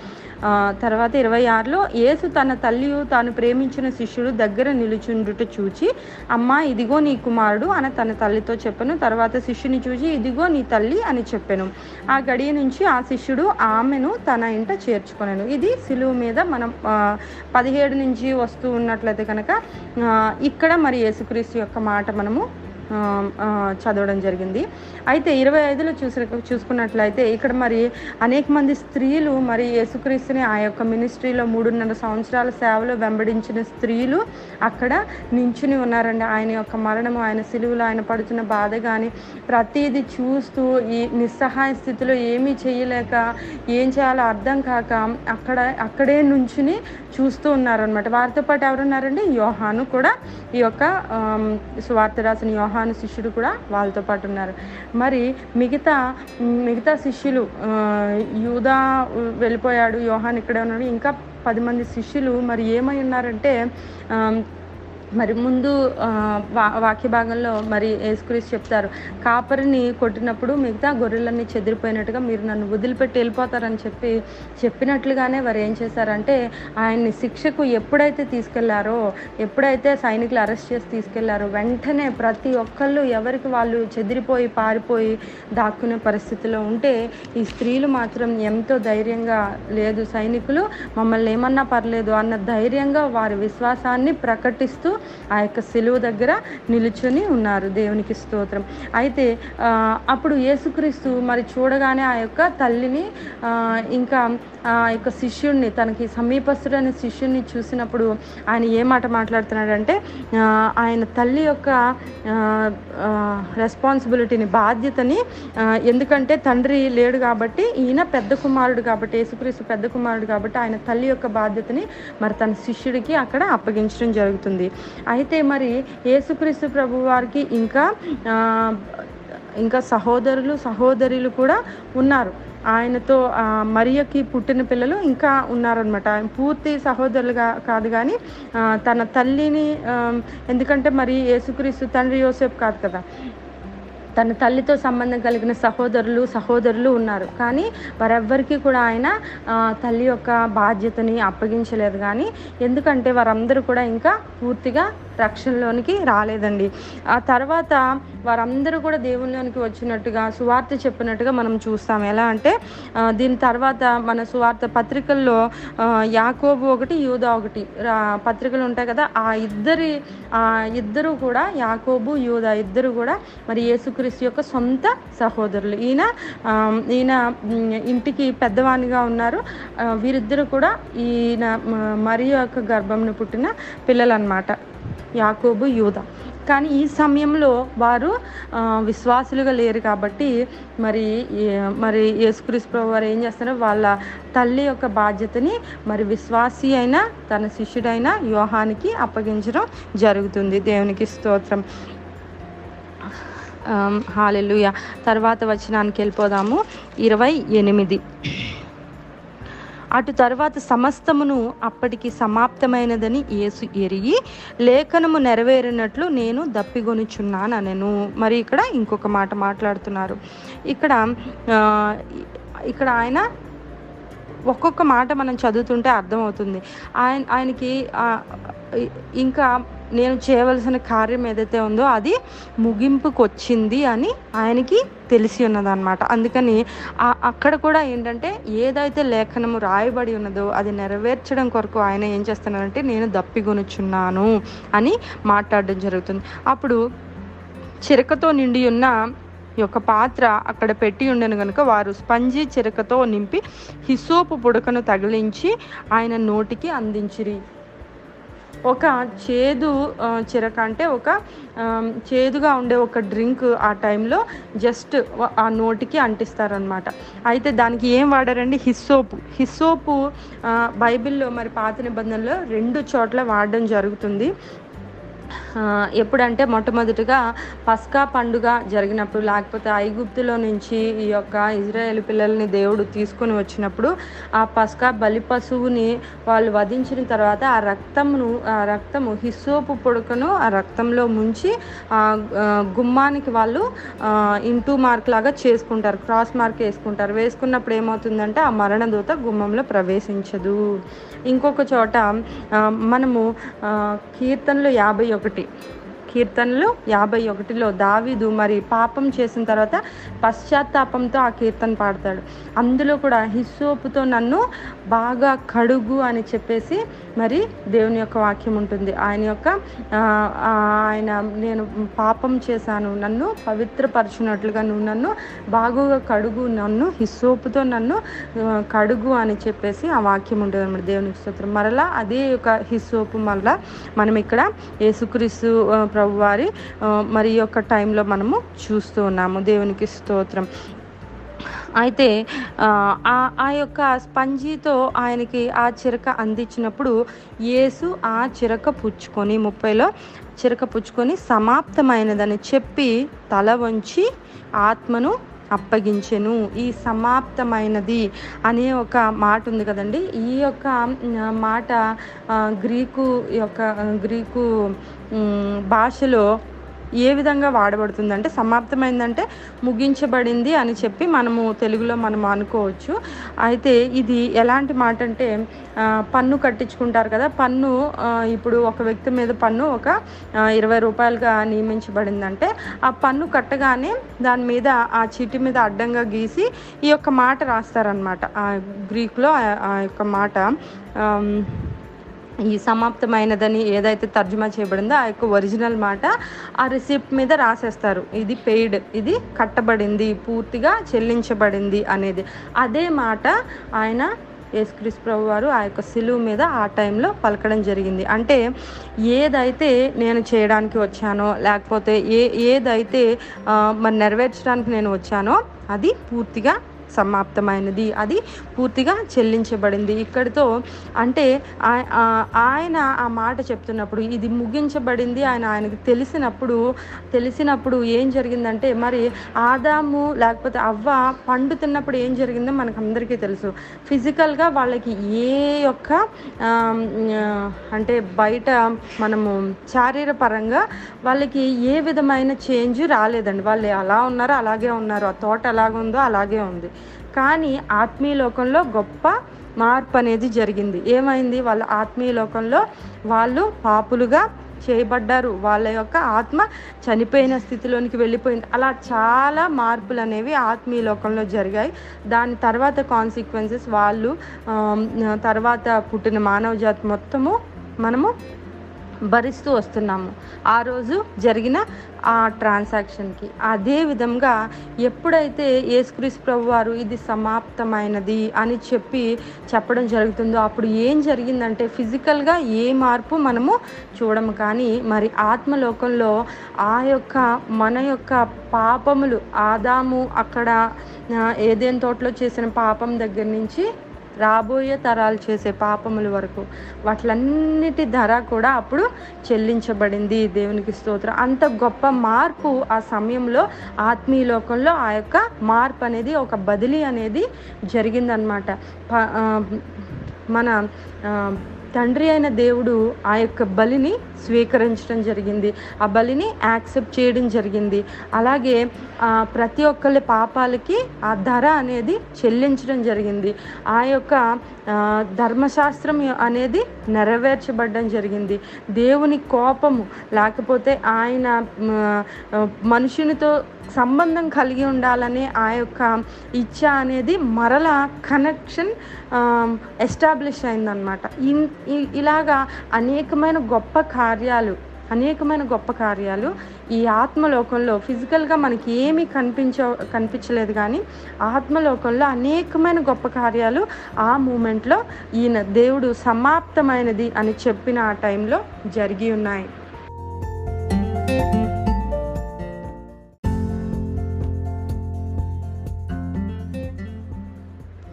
ఆ, తర్వాత ఇరవై ఆరులో యేసు తన తల్లియు తాను ప్రేమించిన శిష్యుడు దగ్గర నిలుచుండుట చూచి అమ్మా ఇదిగో నీ కుమారుడు అని తన తల్లితో చెప్పను తర్వాత శిష్యుని చూసి ఇదిగో నీ తల్లి అని చెప్పాను ఆ గడియ నుంచి ఆ శిష్యుడు ఆమెను తన ఇంట చేర్చుకొనను ఇది సిలువు మీద మనం ఆ, పదిహేడు నుంచి వస్తూ ఉన్నట్లయితే కనుక ఆ, ఇక్కడ మరి యేసుక్రీస్తు యొక్క మాట మనము ఆ, ఆ, చదవడం జరిగింది అయితే ఇరవై ఐదులో చూసి చూసుకున్నట్లయితే ఇక్కడ మరి అనేక మంది స్త్రీలు మరి యేసుక్రీస్తుని ఆ యొక్క మినిస్ట్రీలో మూడున్నర సంవత్సరాల సేవలో వెంబడించిన స్త్రీలు అక్కడ నించుని ఉన్నారండి ఆయన యొక్క మరణము ఆయన సిలువలో ఆయన పడుతున్న బాధ కానీ ప్రతిదీ చూస్తూ ఈ నిస్సహాయ స్థితిలో ఏమీ చేయలేక ఏం చేయాలో అర్థం కాక అక్కడ అక్కడే నుంచుని చూస్తూ ఉన్నారనమాట వారితో పాటు ఎవరున్నారండి యోహాను కూడా ఈ యొక్క ఆమ్, సువార్త రాసిన యోహాను శిష్యుడు కూడా వాళ్ళతో పాటు ఉన్నారు మరి మిగతా మిగతా శిష్యులు ఆ, యూదా వెళ్ళిపోయాడు యోహాన్ ఇక్కడే ఉన్నాడు ఇంకా పది మంది శిష్యులు మరి ఏమై ఉన్నారంటే ఆమ్, మరి ముందు ఆ, వా వాక్య భాగంలో మరి యేసుక్రీస్తు చెప్తారు కాపరిని కొట్టినప్పుడు మిగతా గొర్రెలన్నీ చెదిరిపోయినట్టుగా మీరు నన్ను వదిలిపెట్టి వెళ్ళిపోతారని చెప్పి చెప్పినట్లుగానే వారు ఏం చేశారంటే ఆయన్ని శిక్షకు ఎప్పుడైతే తీసుకెళ్లారో ఎప్పుడైతే సైనికులు అరెస్ట్ చేసి తీసుకెళ్లారో వెంటనే ప్రతి ఒక్కళ్ళు ఎవరికి వాళ్ళు చెదిరిపోయి పారిపోయి దాక్కునే పరిస్థితిలో ఉంటే ఈ స్త్రీలు మాత్రం ఎంతో ధైర్యంగా లేదు సైనికులు మమ్మల్ని ఏమన్నా పర్లేదు అన్న ధైర్యంగా వారి విశ్వాసాన్ని ప్రకటిస్తూ ఆ యొక్క సిలువ దగ్గర నిలుచుని ఉన్నారు దేవునికి స్తోత్రం అయితే ఆ, అప్పుడు యేసుక్రీస్తు మరి చూడగానే ఆ యొక్క తల్లిని ఆ, ఇంకా ఆ యొక్క శిష్యుడిని తనకి సమీపస్తుడైన శిష్యుడిని చూసినప్పుడు ఆయన ఏ మాట మాట్లాడుతున్నాడంటే ఆ, ఆయన తల్లి యొక్క రెస్పాన్సిబిలిటీని బాధ్యతని ఆ, ఎందుకంటే తండ్రి లేడు కాబట్టి ఈయన పెద్ద కుమారుడు కాబట్టి యేసుక్రీస్తు పెద్ద కుమారుడు కాబట్టి ఆయన తల్లి యొక్క బాధ్యతని మరి తన శిష్యుడికి అక్కడ అప్పగించడం జరుగుతుంది అయితే మరి యేసుక్రీస్తు ప్రభు వారికి ఇంకా ఆ, ఇంకా సహోదరులు సహోదరులు కూడా ఉన్నారు ఆయనతో ఆ, మరియకి పుట్టిన పిల్లలు ఇంకా ఉన్నారనమాట ఆయన పూర్తి సహోదరులుగా కాదు కానీ ఆ, తన తల్లిని ఆ, ఎందుకంటే మరి యేసుక్రీస్తు తండ్రి యోసేపు కాదు కదా తన తల్లితో సంబంధం కలిగిన సహోదరులు సహోదరులు ఉన్నారు కానీ వారెవ్వరికీ కూడా ఆయన ఆ, తల్లి యొక్క బాధ్యతని అప్పగించలేదు కానీ ఎందుకంటే వారందరూ కూడా ఇంకా పూర్తిగా రక్షణలోనికి రాలేదండి ఆ తర్వాత వారందరూ కూడా దేవునిలోనికి వచ్చినట్టుగా సువార్త చెప్పినట్టుగా మనం చూస్తాం ఎలా అంటే ఆ, దీని తర్వాత మన సువార్త పత్రికల్లో ఆ, యాకోబు ఒకటి యూదా ఒకటి రా- పత్రికలు ఉంటాయి కదా ఆ ఇద్దరి ఆ ఇద్దరు కూడా యాకోబు యూదా ఇద్దరు కూడా మరి యేసుక్రీస్తు యొక్క సొంత సహోదరులు ఈయన ఆ, ఈయన ఉమ్, ఇంటికి పెద్దవానిగా ఉన్నారు ఆ, వీరిద్దరు కూడా ఈయన మ- మరియ యొక్క గర్భంను పుట్టిన పిల్లలు అనమాట యాకోబు యూదా కానీ ఈ సమయంలో వారు ఆ, విశ్వాసులుగా లేరు కాబట్టి మరి ఏ- మరి యేసుక్రీస్తు ప్రభు వారు ఏం చేస్తారు వాళ్ళ తల్లి యొక్క బాధ్యతని మరి విశ్వాసి అయిన తన శిష్యుడైన యోహానికి అప్పగించడం జరుగుతుంది దేవునికి స్తోత్రం హాలెలుయ తర్వాత వచనానికి వెళ్ళిపోదాము ఇరవై ఎనిమిది అటు తర్వాత సమస్తమును అప్పటికి సమాప్తమైనదని యేసు ఎరిగి లేఖనము నెరవేరినట్లు నేను దప్పిగొనుచున్నాను అనెను మరి ఇక్కడ ఇంకొక మాట మాట్లాడుతున్నారు ఇక్కడ ఆ, ఇక్కడ ఆయన ఒక్కొక్క మాట మనం చదువుతుంటే అర్థమవుతుంది ఆయన ఆయనకి ఆ, ఇ- ఇంకా నేను చేయవలసిన కార్యం ఏదైతే ఉందో అది ముగింపుకు వచ్చింది అని ఆయనకి తెలిసి ఉన్నదన్నమాట అందుకని ఆ- అక్కడ కూడా ఏంటంటే ఏదైతే లేఖనము రాయబడి ఉన్నదో అది నెరవేర్చడం కొరకు ఆయన ఏం చేస్తున్నారంటే నేను దప్పిగొనుచున్నాను అని మాట్లాడడం జరుగుతుంది అప్పుడు చిరకతో నిండి ఉన్న ఈ యొక్క పాత్ర అక్కడ పెట్టి ఉండను కనుక వారు స్పంజి చిరకతో నింపి హిసోపు పుడకను తగిలించి ఆయన నోటికి అందించిరి ఒక చేదు ఆ, చిరక అంటే ఒక ఆమ్, చేదుగా ఉండే ఒక డ్రింక్ ఆ టైంలో జస్ట్ ఆ నోటికి అంటిస్తారనమాట అయితే దానికి ఏం వాడారండి హిస్సోపు హిస్సోపు ఆ, బైబిల్లో మరి పాత నిబంధనలో రెండు చోట్ల వాడడం జరుగుతుంది ఆ, ఎప్పుడంటే మొట్టమొదటిగా పస్కా పండుగ జరిగినప్పుడు లేకపోతే ఐగుప్తులో నుంచి ఈ యొక్క ఇజ్రాయేల్ పిల్లల్ని దేవుడు తీసుకొని వచ్చినప్పుడు ఆ పస్కా బలి పశువుని వాళ్ళు వధించిన తర్వాత ఆ రక్తమును ఆ రక్తము హిస్సోపు పొడుకను ఆ రక్తంలో ముంచి ఆ ఆ, గుమ్మానికి వాళ్ళు ఇంటూ మార్క్ లాగా చేసుకుంటారు క్రాస్ మార్క్ వేసుకుంటారు వేసుకున్నప్పుడు ఏమవుతుందంటే ఆ మరణదూత గుమ్మంలో ప్రవేశించదు ఇంకొక చోట ఆ, మనము ఆ, కీర్తనలు యాభై ఒకటి కీర్తనలు యాభై ఒకటిలో దావీదు మరి పాపం చేసిన తర్వాత పశ్చాత్తాపంతో ఆ కీర్తన పాడతాడు అందులో కూడా హిస్సోపుతో నన్ను బాగా కడుగు అని చెప్పేసి మరి దేవుని యొక్క వాక్యం ఉంటుంది ఆయన యొక్క ఆ, ఆ, ఆయన నేను పాపం చేశాను నన్ను పవిత్రపరచునట్లుగా నువ్వు నన్ను బాగుగా కడుగు నన్ను హిస్సోపుతో నన్ను ఆ, కడుగు అని చెప్పేసి ఆ వాక్యం ఉంటుంది అన్నమాట దేవునికి స్తోత్రం మరలా అదే యొక్క హిస్సోపు మరలా మనం ఇక్కడ యేసుక్రీస్తు ఆ, ప్రభు వారి ఆ, మరి ఈ యొక్క టైంలో మనము చూస్తూ ఉన్నాము దేవునికి స్తోత్రం అయితే ఆ, ఆ ఆ యొక్క స్పంజీతో ఆయనకి ఆ చిరక అందించినప్పుడు యేసు ఆ చిరక పుచ్చుకొని ముప్పైలో చిరక పుచ్చుకొని సమాప్తమైనదని చెప్పి తల వంచి ఆత్మను అప్పగించెను ఈ సమాప్తమైనది అనే ఒక మాట ఉంది కదండి ఈ యొక్క మ్, మాట ఆ, గ్రీకు యొక్క ఆ, గ్రీకు మ్, భాషలో ఏ విధంగా వాడబడుతుందంటే సమాప్తమైందంటే ముగించబడింది అని చెప్పి మనము తెలుగులో మనం అనుకోవచ్చు అయితే ఇది ఎలాంటి మాట అంటే ఆ, పన్ను కట్టించుకుంటారు కదా పన్ను ఆ, ఇప్పుడు ఒక వ్యక్తి మీద పన్ను ఒక ఆ, ఇరవై రూపాయలుగా నియమించబడిందంటే ఆ పన్ను కట్టగానే దాని మీద ఆ చీటి మీద అడ్డంగా గీసి ఈ యొక్క మాట రాస్తారనమాట ఆ గ్రీక్లో ఆ- ఆ యొక్క మాట ఆమ్, ఈ సమాప్తమైనదని ఏదైతే తర్జుమా చేయబడిందో ఆ యొక్క ఒరిజినల్ మాట ఆ రిసిప్ట్ మీద రాసేస్తారు ఇది పెయిడ్ ఇది కట్టబడింది పూర్తిగా చెల్లించబడింది అనేది అదే మాట ఆయన యేసుక్రీస్తు ప్రభు వారు ఆ యొక్క సిలువు మీద ఆ టైంలో పలకడం జరిగింది అంటే ఏదైతే నేను చేయడానికి వచ్చానో లేకపోతే ఏ ఏదైతే ఆ, మరి నెరవేర్చడానికి నేను వచ్చానో అది పూర్తిగా సమాప్తమైనది అది పూర్తిగా చెల్లించబడింది ఇక్కడితో అంటే ఆ- ఆ- ఆయన ఆ మాట చెప్తున్నప్పుడు ఇది ముగించబడింది ఆయన ఆయనకు తెలిసినప్పుడు తెలిసినప్పుడు ఏం జరిగిందంటే మరి ఆదాము లేకపోతే అవ్వ పండు తిన్నప్పుడు ఏం జరిగిందో మనకు అందరికీ తెలుసు ఫిజికల్గా వాళ్ళకి ఏ యొక్క ఆమ్, ఆ, అంటే బయట మనము శారీరపరంగా వాళ్ళకి ఏ విధమైన చేంజ్ రాలేదండి వాళ్ళు అలా ఉన్నారో అలాగే ఉన్నారు ఆ తోట ఎలాగ ఉందో అలాగే ఉంది కానీ ఆత్మీయ లోకంలో గొప్ప మార్పు అనేది జరిగింది ఏమైంది వాళ్ళ ఆత్మీయ లోకంలో వాళ్ళు పాపులుగా చేయబడ్డారు వాళ్ళ యొక్క ఆత్మ చనిపోయిన స్థితిలోనికి వెళ్ళిపోయింది అలా చాలా మార్పులు అనేవి ఆత్మీయ లోకంలో జరిగాయి దాని తర్వాత కాన్సిక్వెన్సెస్ వాళ్ళు ఆమ్, తర్వాత పుట్టిన మానవ జాతి మొత్తము మనము భరిస్తూ వస్తున్నాము ఆ రోజు జరిగిన ఆ ట్రాన్సాక్షన్కి అదే విధంగా ఎప్పుడైతే యేసుక్రీస్తు ప్రభు వారు ఇది సమాప్తమైనది అని చెప్పి చెప్పడం జరుగుతుందో అప్పుడు ఏం జరిగిందంటే ఫిజికల్గా ఏ మార్పు మనము చూడము కానీ మరి ఆత్మలోకంలో ఆ యొక్క మన యొక్క పాపములు ఆదాము అక్కడ ఆ, ఏదైనా తోటలో చేసిన పాపం దగ్గర నుంచి రాబోయే తరాలు చేసే పాపముల వరకు వాటిలన్నిటి ధర కూడా అప్పుడు చెల్లించబడింది దేవునికి స్తోత్రం అంత గొప్ప మార్పు ఆ సమయంలో ఆత్మీయ లోకంలో ఆ యొక్క మార్పు అనేది ఒక బదిలీ అనేది జరిగిందనమాట ప- ఆ, మన ఆ, తండ్రి అయిన దేవుడు ఆ యొక్క బలిని స్వీకరించడం జరిగింది ఆ బలిని యాక్సెప్ట్ చేయడం జరిగింది అలాగే ఆ, ప్రతి ఒక్కరి పాపాలకి ఆ ధర అనేది చెల్లించడం జరిగింది ఆ యొక్క ఆ, ధర్మశాస్త్రం అనేది నెరవేర్చబడడం జరిగింది దేవుని కోపము లేకపోతే ఆయన మ, ఆ, మనుషునితో సంబంధం కలిగి ఉండాలనే ఆ యొక్క ఇచ్చ అనేది మరలా కనెక్షన్ ఎస్టాబ్లిష్ అయిందనమాట ఇన్ ఇ- ఇలాగా అనేకమైన గొప్ప కార్యాలు అనేకమైన గొప్ప కార్యాలు ఈ ఆత్మలోకంలో ఫిజికల్గా మనకి ఏమీ కనిపించ కనిపించలేదు కానీ ఆత్మలోకంలో అనేకమైన గొప్ప కార్యాలు ఆ మూమెంట్లో ఈయన దేవుడు సమాప్తమైనది అని చెప్పిన ఆ టైంలో జరిగి ఉన్నాయి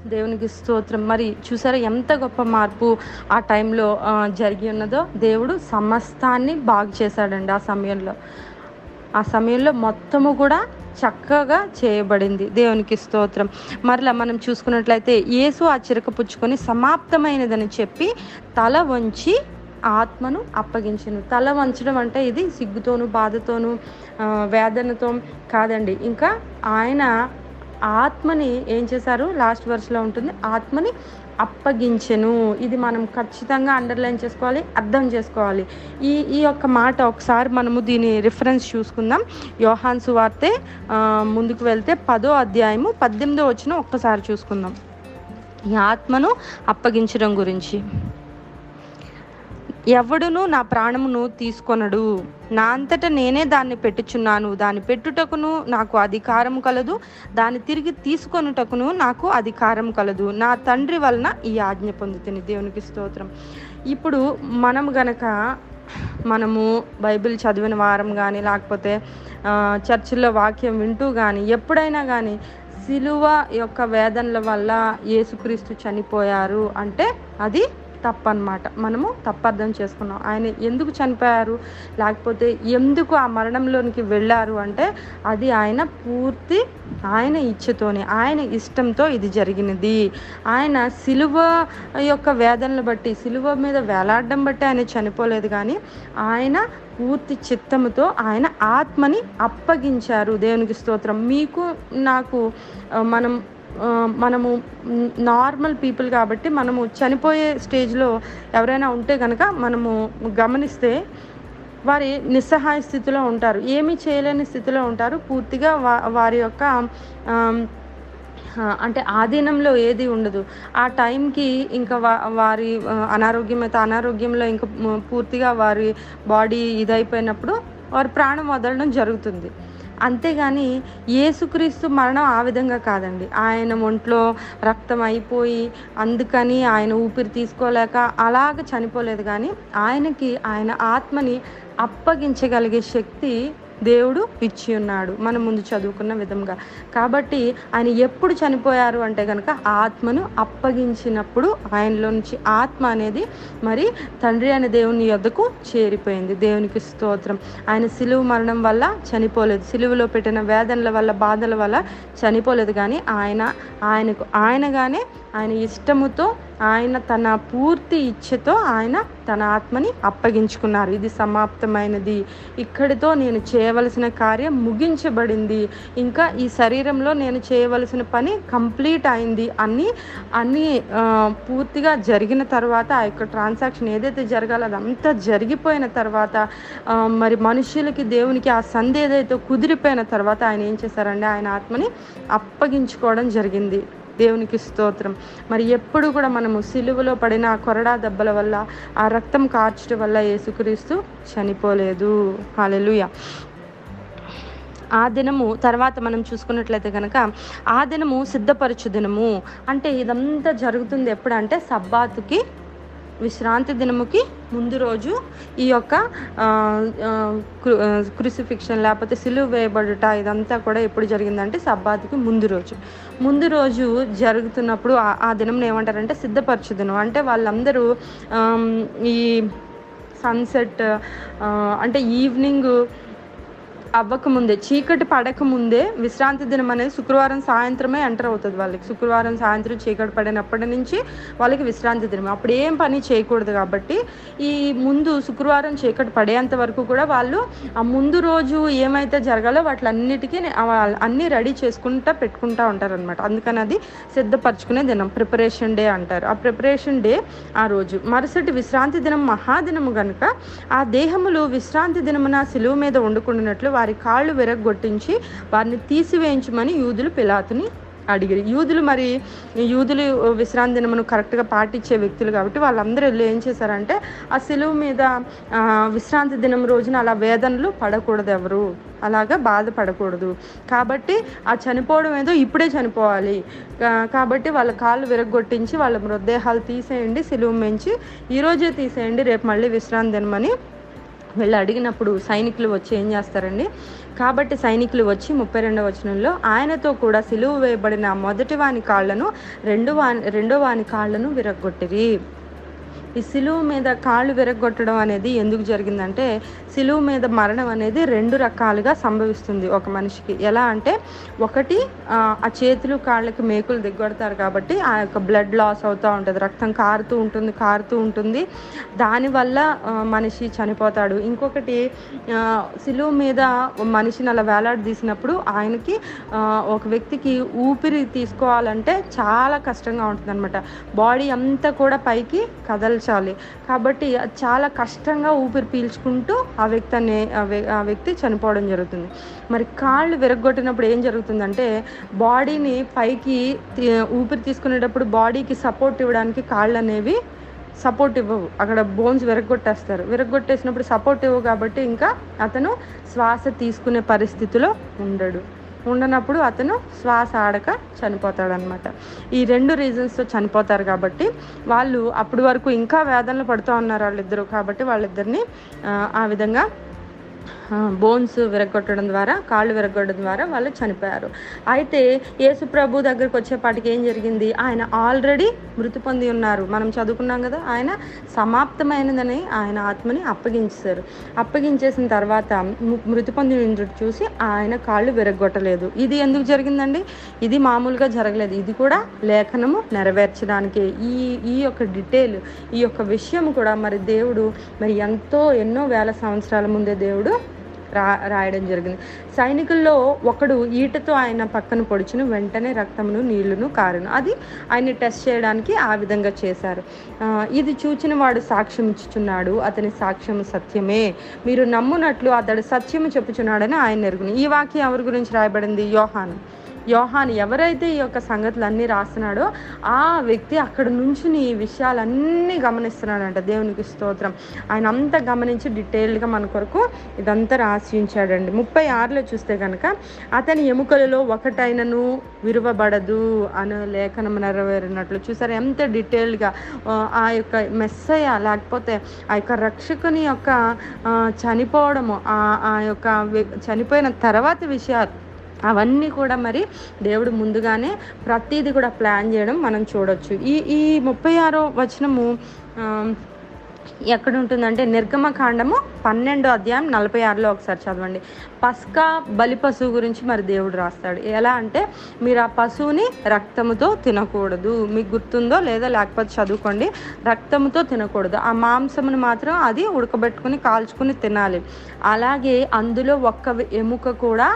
దేవునికి స్తోత్రం మరి చూసారా ఎంత గొప్ప మార్పు ఆ టైంలో ఆ, జరిగి ఉన్నదో దేవుడు సమస్తాన్ని బాగు చేశాడండి ఆ సమయంలో ఆ సమయంలో మొత్తము కూడా చక్కగా చేయబడింది దేవునికి స్తోత్రం మరలా మనం చూసుకున్నట్లయితే యేసు ఆ చిరక పుచ్చుకొని సమాప్తమైనదని చెప్పి తల వంచి ఆత్మను అప్పగించను తల వంచడం అంటే ఇది సిగ్గుతోను బాధతోను ఆ, వేదనతో కాదండి ఇంకా ఆయన ఆత్మని ఏం చేశారు లాస్ట్ వర్స్లో ఉంటుంది ఆత్మని అప్పగించెను ఇది మనం ఖచ్చితంగా అండర్లైన్ చేసుకోవాలి అర్థం చేసుకోవాలి ఈ ఈ యొక్క మాట ఒకసారి మనము దీని రిఫరెన్స్ చూసుకుందాం యోహాన్ సువార్తె ఆ, ముందుకు వెళ్తే పదో అధ్యాయము పద్దెనిమిదో వచ్చిన ఒక్కసారి చూసుకుందాం ఈ ఆత్మను అప్పగించడం గురించి ఎవడును నా ప్రాణమును తీసుకొనడు నా అంతట నేనే దాన్ని పెట్టుచున్నాను దాన్ని పెట్టుటకును నాకు అధికారం కలదు దాన్ని తిరిగి తీసుకొనుటకును నాకు అధికారం కలదు నా తండ్రి వలన ఈ ఆజ్ఞ పొందుతుంది దేవునికి స్తోత్రం ఇప్పుడు మనం గనక మనము బైబిల్ చదివిన వారం కానీ లేకపోతే ఆ, చర్చిల్లో వాక్యం వింటూ కానీ ఎప్పుడైనా కానీ సిలువ యొక్క వేదనల వల్ల యేసుక్రీస్తు చనిపోయారు అంటే అది తప్పన్నమాట మనము తప్పర్థం చేసుకున్నాం ఆయన ఎందుకు చనిపోయారు లేకపోతే ఎందుకు ఆ మరణంలోనికి వెళ్ళారు అంటే అది ఆయన పూర్తి ఆయన ఇచ్చతోనే ఆయన ఇష్టంతో ఇది జరిగినది ఆయన సిలువ యొక్క వేదనలు బట్టి సిలువ మీద వేలాడడం బట్టి ఆయన చనిపోలేదు కానీ ఆయన పూర్తి చిత్తముతో ఆయన ఆత్మని అప్పగించారు దేవునికి స్తోత్రం మీకు నాకు ఆ, మనం ఆ, మనము నార్మల్ పీపుల్ కాబట్టి మనము చనిపోయే స్టేజ్లో ఎవరైనా ఉంటే కనుక మనము గమనిస్తే వారి నిస్సహాయ స్థితిలో ఉంటారు ఏమీ చేయలేని స్థితిలో ఉంటారు పూర్తిగా వా వారి యొక్క ఆమ్, ఆ, అంటే ఆధీనంలో ఏది ఉండదు ఆ టైంకి ఇంకా వా వారి ఆ, అనారోగ్యం అయితే అనారోగ్యంలో ఇంకా మ- పూర్తిగా వారి బాడీ ఇదైపోయినప్పుడు వారి ప్రాణం వదలడం జరుగుతుంది అంతేగాని యేసుక్రీస్తు మరణం ఆ విధంగా కాదండి ఆయన ఒంట్లో రక్తం అయిపోయి అందుకని ఆయన ఊపిరి తీసుకోలేక అలాగ చనిపోలేదు కానీ ఆయనకి ఆయన ఆత్మని అప్పగించగలిగే శక్తి దేవుడు ఇచ్చి ఉన్నాడు మనం ముందు చదువుకున్న విధంగా కాబట్టి ఆయన ఎప్పుడు చనిపోయారు అంటే కనుక ఆత్మను అప్పగించినప్పుడు ఆయనలో నుంచి ఆత్మ అనేది మరి తండ్రి అనే దేవుని యొద్దకు చేరిపోయింది దేవునికి స్తోత్రం ఆయన సిలువు మరణం వల్ల చనిపోలేదు సిలువులో పెట్టిన వేదనల వల్ల బాధల వల్ల చనిపోలేదు కానీ ఆయన ఆయనకు ఆయనగానే ఆయన ఇష్టముతో ఆయన తన పూర్తి ఇచ్ఛతో ఆయన తన ఆత్మని అప్పగించుకున్నారు ఇది సమాప్తమైనది ఇక్కడితో నేను చేయవలసిన కార్యం ముగించబడింది ఇంకా ఈ శరీరంలో నేను చేయవలసిన పని కంప్లీట్ అయింది అన్ని అన్ని ఆ, పూర్తిగా జరిగిన తర్వాత ఆ యొక్క ట్రాన్సాక్షన్ ఏదైతే జరగాలో అదంతా జరిగిపోయిన తర్వాత ఆ, మరి మనుషులకి దేవునికి ఆ సంధి ఏదైతే కుదిరిపోయిన తర్వాత ఆయన ఏం చేశారంటే ఆయన ఆత్మని అప్పగించుకోవడం జరిగింది దేవునికి స్తోత్రం మరి ఎప్పుడు కూడా మనము సిలువలో పడిన ఆ కొరడా దెబ్బల వల్ల ఆ రక్తం కార్చడం వల్ల యేసుక్రీస్తు చనిపోలేదు హాలెలుయ ఆ దినము తర్వాత మనం చూసుకున్నట్లయితే కనుక ఆ దినము సిద్ధపరచు దినము అంటే ఇదంతా జరుగుతుంది ఎప్పుడంటే సబ్బాతుకి విశ్రాంతి దినముకి ముందు రోజు ఈ యొక్క ఆ, ఆ, క్రు- ఆ, క్రూసిఫిక్షన్ లేకపోతే సిలువ వేయబడుట ఇదంతా కూడా ఎప్పుడు జరిగిందంటే సబ్బాతుకి ముందు రోజు ముందు రోజు జరుగుతున్నప్పుడు ఆ- ఆ దినం ఏమంటారంటే సిద్ధపరచు దినం అంటే వాళ్ళందరూ ఆమ్, ఈ సన్సెట్ అంటే ఈవినింగ్ అవ్వకముందే చీకటి పడకముందే విశ్రాంతి దినం అనేది శుక్రవారం సాయంత్రమే ఎంటర్ అవుతుంది వాళ్ళకి శుక్రవారం సాయంత్రం చీకటి పడినప్పటి నుంచి వాళ్ళకి విశ్రాంతి దినం అప్పుడు ఏం పని చేయకూడదు కాబట్టి ఈ ముందు శుక్రవారం చీకటి పడేంత వరకు కూడా వాళ్ళు ఆ ముందు రోజు ఏమైతే జరగాలో వాటిలన్నిటికీ అన్నీ రెడీ చేసుకుంటా పెట్టుకుంటా ఉంటారనమాట అందుకని అది సిద్ధపరచుకునే దినం ప్రిపరేషన్ డే అంటారు ఆ ప్రిపరేషన్ డే ఆ రోజు మరుసటి విశ్రాంతి దినం మహాదినము గనుక ఆ దేహములు విశ్రాంతి దినమున సిలువ మీద వండుకున్నట్లు వారి కాళ్ళు విరగొట్టించి వారిని తీసివేయించమని యూదులు పిలాతుని అడిగిరి యూదులు మరి యూదులు విశ్రాంతి దినమును కరెక్ట్గా పాటించే వ్యక్తులు కాబట్టి వాళ్ళందరూ వెళ్ళి ఏం చేశారంటే ఆ సిలువ మీద ఆ, విశ్రాంతి దినం రోజున అలా వేదనలు పడకూడదు ఎవరు అలాగా బాధపడకూడదు కాబట్టి ఆ చనిపోవడం ఏదో ఇప్పుడే చనిపోవాలి కా- కాబట్టి వాళ్ళ కాళ్ళు విరగొట్టించి వాళ్ళ మృతదేహాలు తీసేయండి సిలువ మెంచి ఈరోజే తీసేయండి రేపు మళ్ళీ విశ్రాంతి దినమని వీళ్ళు అడిగినప్పుడు సైనికులు వచ్చి ఏం చేస్తారండి కాబట్టి సైనికులు వచ్చి ముప్పై రెండవ వచనంలో ఆయనతో కూడా సిలువ వేయబడిన మొదటి వాని కాళ్లను రెండు వాని రెండో వాని కాళ్లను విరగొట్టిరి ఈ సిలువ మీద కాళ్ళు విరగొట్టడం అనేది ఎందుకు జరిగిందంటే సిలువ మీద మరణం అనేది రెండు రకాలుగా సంభవిస్తుంది ఒక మనిషికి ఎలా అంటే ఒకటి ఆ ఆ చేతులు కాళ్ళకి మేకులు దిగ్గొడతారు కాబట్టి ఆ యొక్క బ్లడ్ లాస్ అవుతూ ఉంటుంది రక్తం కారుతూ ఉంటుంది కారుతూ ఉంటుంది దానివల్ల ఆ, మనిషి చనిపోతాడు ఇంకొకటి ఆ, సిలువ మీద మనిషిని అలా వేలాడదీసినప్పుడు ఆయనకి ఆ, ఒక వ్యక్తికి ఊపిరి తీసుకోవాలంటే చాలా కష్టంగా ఉంటుంది అనమాట బాడీ అంతా కూడా పైకి కదల్చాలి కాబట్టి అది చాలా కష్టంగా ఊపిరి పీల్చుకుంటూ ఆ వ్యక్తి అనే ఆ వ్య- ఆ వ్యక్తి చనిపోవడం జరుగుతుంది మరి కాళ్ళు విరగొట్టినప్పుడు ఏం జరుగుతుందంటే బాడీని పైకి తీ- ఊపిరి తీసుకునేటప్పుడు బాడీకి సపోర్ట్ ఇవ్వడానికి కాళ్ళు అనేవి సపోర్ట్ ఇవ్వవు అక్కడ బోన్స్ విరగొట్టేస్తారు విరగొట్టేసినప్పుడు సపోర్ట్ ఇవ్వవు కాబట్టి ఇంకా అతను శ్వాస తీసుకునే పరిస్థితిలో ఉండడు ఉండనప్పుడు అతను శ్వాస ఆడక చనిపోతాడనమాట ఈ రెండు రీజన్స్తో చనిపోతారు కాబట్టి వాళ్ళు అప్పటి వరకు ఇంకా వేదనలు పడుతూ ఉన్నారు వాళ్ళిద్దరూ కాబట్టి వాళ్ళిద్దరిని ఆ, ఆ విధంగా బోన్స్ విరగొట్టడం ద్వారా కాళ్ళు విరగొట్టడం ద్వారా వాళ్ళు చనిపోయారు అయితే యేసు ప్రభు దగ్గరికి వచ్చేపాటికి ఏం జరిగింది ఆయన ఆల్రెడీ మృతి పొంది ఉన్నారు మనం చదువుకున్నాం కదా ఆయన సమాప్తమైనదని ఆయన ఆత్మని అప్పగించారు అప్పగించేసిన తర్వాత ము- మృతి పొందిన చూసి ఆయన కాళ్ళు విరగొట్టలేదు ఇది ఎందుకు జరిగిందండి ఇది మామూలుగా జరగలేదు ఇది కూడా లేఖనము నెరవేర్చడానికి ఈ ఈ యొక్క డీటెయిల్ ఈ యొక్క విషయం కూడా మరి దేవుడు మరి ఎంతో ఎన్నో వేల సంవత్సరాల ముందే దేవుడు రా రాయడం జరిగింది సైనికుల్లో ఒకడు ఈటతో ఆయన పక్కన పొడిచిన వెంటనే రక్తమును నీళ్లును కారును అది ఆయన్ని టెస్ట్ చేయడానికి ఆ విధంగా చేశారు ఆ, ఇది చూచిన వాడు సాక్ష్యం ఇచ్చుచున్నాడు అతని సాక్ష్యం సత్యమే మీరు నమ్మునట్లు అతడు సత్యము చెప్పుచున్నాడని ఆయన ఎరుగును ఈ వాక్యం ఎవరి గురించి రాయబడింది యోహాను యోహాన్ ఎవరైతే ఈ యొక్క సంగతులు అన్నీ రాస్తున్నాడో ఆ వ్యక్తి అక్కడ నుంచి ఈ విషయాలన్నీ గమనిస్తున్నాడంట దేవునికి స్తోత్రం ఆయన అంతా గమనించి డీటెయిల్డ్గా మన కొరకు ఇదంతా రాసి ఉంచాడండి ముప్పై ఆరులో చూస్తే కనుక అతని ఎముకలలో ఒకటైనను విరువబడదు అనే లేఖనం నెరవేరినట్లు చూసారు ఎంత డీటెయిల్డ్గా ఆ యొక్క మెస్సయ్య లేకపోతే ఆ యొక్క రక్షకుని యొక్క ఆ, చనిపోవడము ఆ ఆ యొక్క వ్య- చనిపోయిన తర్వాత విషయాలు అవన్నీ కూడా మరి దేవుడు ముందుగానే ప్రతిదీ కూడా ప్లాన్ చేయడం మనం చూడొచ్చు ఈ ఈ ముప్పై ఆరో వచనము ఆ, ఎక్కడ ఉంటుందంటే నిర్గమకాండము పన్నెండో అధ్యాయం నలభై ఆరులో ఒకసారి చదవండి పస్కా బలి పశువు గురించి మరి దేవుడు రాస్తాడు ఎలా అంటే మీరు ఆ పశువుని రక్తముతో తినకూడదు మీకు గుర్తుందో లేదా లేకపోతే చదువుకోండి రక్తముతో తినకూడదు ఆ మాంసమును మాత్రం అది ఉడకబెట్టుకుని కాల్చుకుని తినాలి అలాగే అందులో ఒక్క ఎముక కూడా